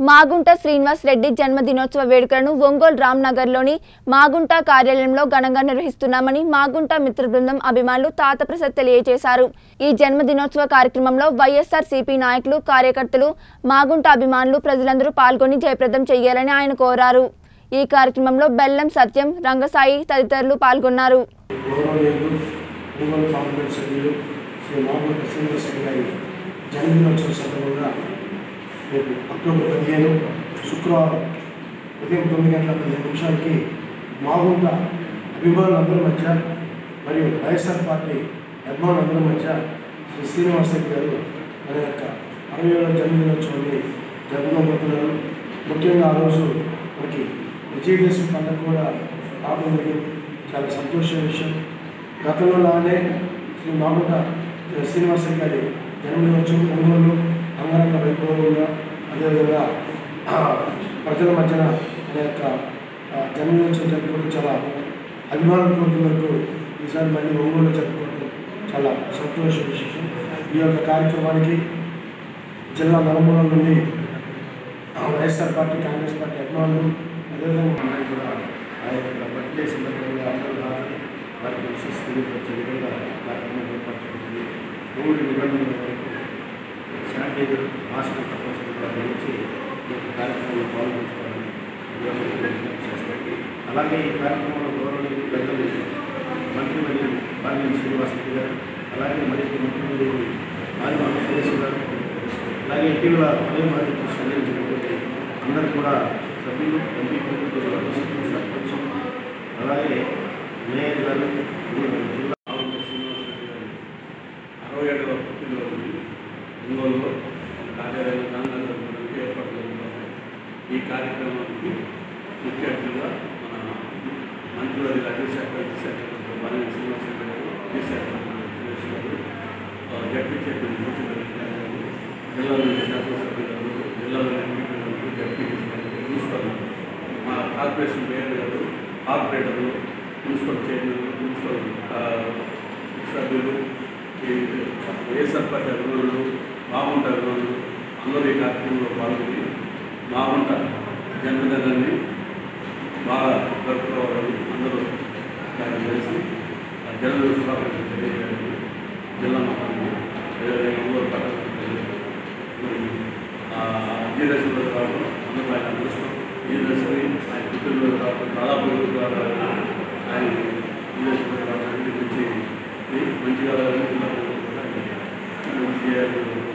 మాగుంట శ్రీనివాస్ రెడ్డి జన్మదినోత్సవ వేడుకలను ఒంగోలు రామ్నగర్లోని మాగుంట కార్యాలయంలో ఘనంగా నిర్వహిస్తున్నామని మాగుంట మిత్ర బృందం అభిమానులు తాత ప్రసాద్ తెలియజేశారు ఈ జన్మదినోత్సవ కార్యక్రమంలో వైఎస్ఆర్ సిపి నాయకులు కార్యకర్తలు మాగుంట అభిమానులు ప్రజలందరూ పాల్గొని జయప్రదం చేయాలని ఆయన కోరారు ఈ కార్యక్రమంలో బెల్లం సత్యం రంగసాయి తదితరులు పాల్గొన్నారు గౌరవనీయులు ఒంగోలు పార్లమెంట్ సభ్యులు శ్రీ నాగూర్ శ్రీనివాస గారి జన్మదినోత్సవ సందర్భంగా రేపు అక్టోబర్ పదిహేను శుక్రవారం ఉదయం తొమ్మిది గంటల పదిహేను నిమిషాలకి మాగుంట అభిమానులందరి మధ్య మరియు వైఎస్ఆర్ పార్టీ అభిమానులందరి మధ్య శ్రీ శ్రీనివాస రెడ్డి గారు మన యొక్క అరవై ఏడవ జన్మదినోత్సవాన్ని జరుపుకోబోతున్నారు ముఖ్యంగా ఆ రోజు మనకి విజయదశమి పండుగ కూడా రావడం జరిగింది చాలా సంతోషమైన విషయం గతంలో లానే శ్రీ మాగుంట శ్రీనివాస రెడ్డి గారి జన్మదినోత్సవం ఒంగోలు అంగరంగ వైభవంగా అదేవిధంగా ఆ, ప్రజల మధ్యన అనే యొక్క ఆ, జన్మదినోత్సవం జరుపుకోవడం చాలా అభిమానం కోరుతున్నట్టు ఈసారి మళ్ళీ ఒంగోలు జరుపుకోవడం చాలా సంతోష విశేషం ఈ యొక్క కార్యక్రమానికి జిల్లా నలుమూలల నుండి ఆ, వైఎస్ఆర్ పార్టీ కాంగ్రెస్ పార్టీ అభిమానులు అదేవిధంగా అందరూ కూడా ఆ యొక్క బర్త్డే సందర్భంగా అందరూ రావాలి వారికి విశేష తెలియపరిచే విధంగా ఈ కార్యక్రమం ఏర్పాటు చేసింది కోవిడ్ నిబంధనల వరకు శానిటైజర్ మాస్క్ తప్పనిసరిగా ధరించి ఈ యొక్క కార్యక్రమంలో పాల్గొంచుకోవాలని అందరికీ విజ్ఞప్తి చేస్తారు అలాగే ఈ కార్యక్రమంలో గౌరవనీయులు పెద్దలు మంత్రివర్యులు బాలినేని శ్రీనివాస్ రెడ్డి గారు అలాగే మరి మంత్రివర్యులు ఆదివారం సురేష్ గారు అలాగే ఇటీవల పదవి బాధ్యతలు స్వీకరించినటువంటి అందరూ కూడా సభ్యులు ఎంపీ సర్పంచ్ అలాగే మేయర్ గారు జిల్లా అరవై ఏడవ పుట్టినరోజు ఒంగోలులో కార్యాలయం గాంధీ ఏర్పాటు జరుగుతుంది ఈ కార్యక్రమానికి ముఖ్య అతిథిగా మన మంత్రివర్యులు అగ్నిశాఖ వైద్య శాఖ మంత్రి బాలిన శ్రీనివాసరెడ్డి గారు విద్యాశాఖ మంత్రి సురేష్ గారు ఆ, జడ్పీ చైర్మన్ మోచిరెడ్డి గారు జిల్లాలోని శాసనసభ్యులు జిల్లాలోని ఎంపీలు జడ్పీ ప్రిన్సిపల్ మా కార్పొరేషన్ మేయర్ గారు కార్పొరేటర్లు మున్సిపల్ చైర్మన్ మున్సిపల్ ఆ, సభ్యులు ఈ వైఎస్ఆర్ పార్టీ అభిమానులు మాగుంట అభిమానులు అందరూ ఈ కార్యక్రమంలో పాల్గొని మాగుంట జన్మదినాన్ని బాగా జరుపుకోవాలని అందరూ దాన్ని కలిసి ఆ జన్మదిన శుభాకాంక్షలు తెలియజేయాలని జిల్లా మొత్తాన్ని అదేవిధంగా ఒంగోలు పట్టణ ప్రజలకు మరి విజయదశమి రావడం అందరూ ఆయన అదృష్టం విజయదశమి ఆయన పుట్టినరోజు రావడం దాదాపు రోజు ద్వారా ఆయన విజయదశమి రావడానికి మంచి మంచిగా మంచి చేయాలి